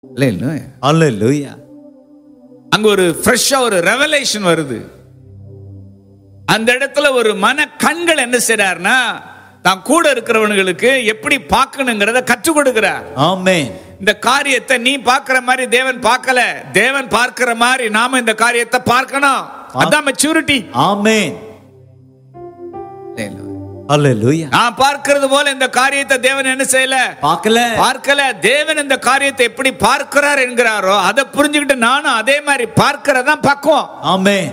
Hallelujah. Hallelujah. அங்க ஒரு ஃப்ரெஷ்ஷா ஒரு ரெவலேஷன் வருது அந்த இடத்துல ஒரு மன கண்கள் என்ன செய்றாருன்னா தான் கூட இருக்கிறவனுங்களுக்கு எப்படி பார்க்கணுங்கிறத கற்றுக் கொடுக்கிறார் Amen. இந்த காரியத்தை நீ பார்க்கிற மாதிரி தேவன் பார்க்கல தேவன் பார்க்கிற மாதிரி நாம இந்த காரியத்தை பார்க்கணும் அதான் மெச்சூரிட்டி Amen. Hallelujah. நான் பார்க்கிறது போல இந்த காரியத்தை தேவன் என்ன செய்யல பார்க்கல பார்க்கல தேவன் இந்த காரியத்தை எப்படி பார்க்கிறார் என்கிறாரோ அதை புரிஞ்சுக்கிட்டு நானும் அதே மாதிரி பார்க்கிறதான் பக்குவம் Amen.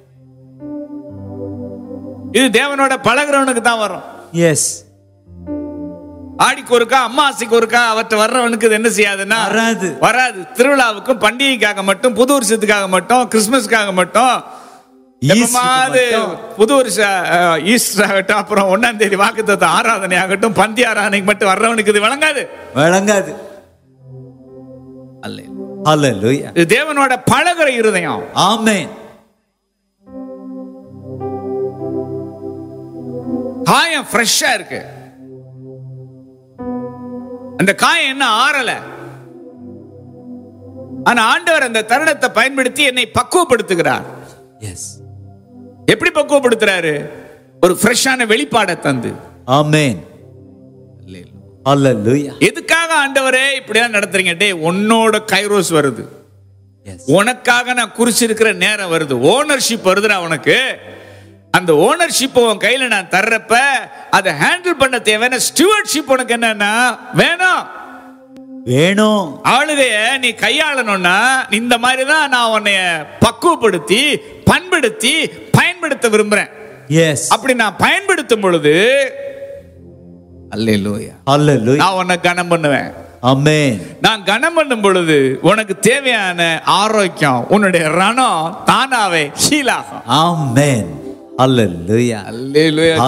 இது தேவனோட பழகுறவனுக்கு தான் வரும் Yes. ஆடிக்கு ஒருக்கா அம்மாசிக்கு ஒருக்கா அவற்றை வர்றவனுக்கு இது என்ன செய்யாதுன்னா வராது. வராது திருவிழாவுக்கும் பண்டிகைக்காக மட்டும் புது வருஷத்துக்காக மட்டும் கிறிஸ்துமஸ்க்காக மட்டும் எப்பமாவது ஈஸ்டருக்கு மட்டும். புது வருஷ அஹ், ஈஸ்டர் ஆகட்டும் அப்புறம் ஒன்னாம் தேதி வாக்குத்தத்த ஆராதனை ஆகட்டும் பந்தி ஆராதனைக்கு மட்டும் வர்றவனுக்கு இது வழங்காது வழங்காது Hallelujah. இது தேவனோட பழகுற இருதயம் Amen. காயம் ஃப்ரெஷ்ஷா இருக்கு அந்த காயம் என்ன ஆறல ஆனா ஆண்டவர் அந்த தருணத்தை பயன்படுத்தி என்னை பக்குவப்படுத்துகிறார் Yes. எப்படி பக்குவப்படுத்துறாரு ஒரு ஃப்ரெஷ்ஷான வெளிப்பாடை தந்து Amen. Hallelujah. எதுக்காக ஆண்டவரே இப்படிலாம் நடத்துறீங்க டே உன்னோட கைரோஸ் வருது Yes. உனக்காக நான் குறிச்சிருக்கிற நேரம் வருது ஓனர்ஷிப் வருதுடா உனக்கு அந்த ஓனர்ஷிப் உன் கையில நான் தர்றப்ப அதை ஹேண்டில் பண்ண தேவையான ஸ்டூவர்ட்ஷிப் உனக்கு என்னன்னா வேணும் வேணும் ஆளுகைய நீ கையாளணும்னா இந்த மாதிரி தான் நான் உன்னைய பக்குவப்படுத்தி பண்படுத்தி பயன்படுத்த விரும்புறேன் எஸ் அப்படி நான் பயன்படுத்தும் பொழுது அல்லேலூயா Hallelujah. நான் உன்னை கனம் பண்ணுவேன் Amen. நான் கனம் பண்ணும் பொழுது உனக்கு தேவையான ஆரோக்கியம் உன்னுடைய ரணம் தானாவே ஹீலாகும் Amen. Hallelujah. அல்லேலூயா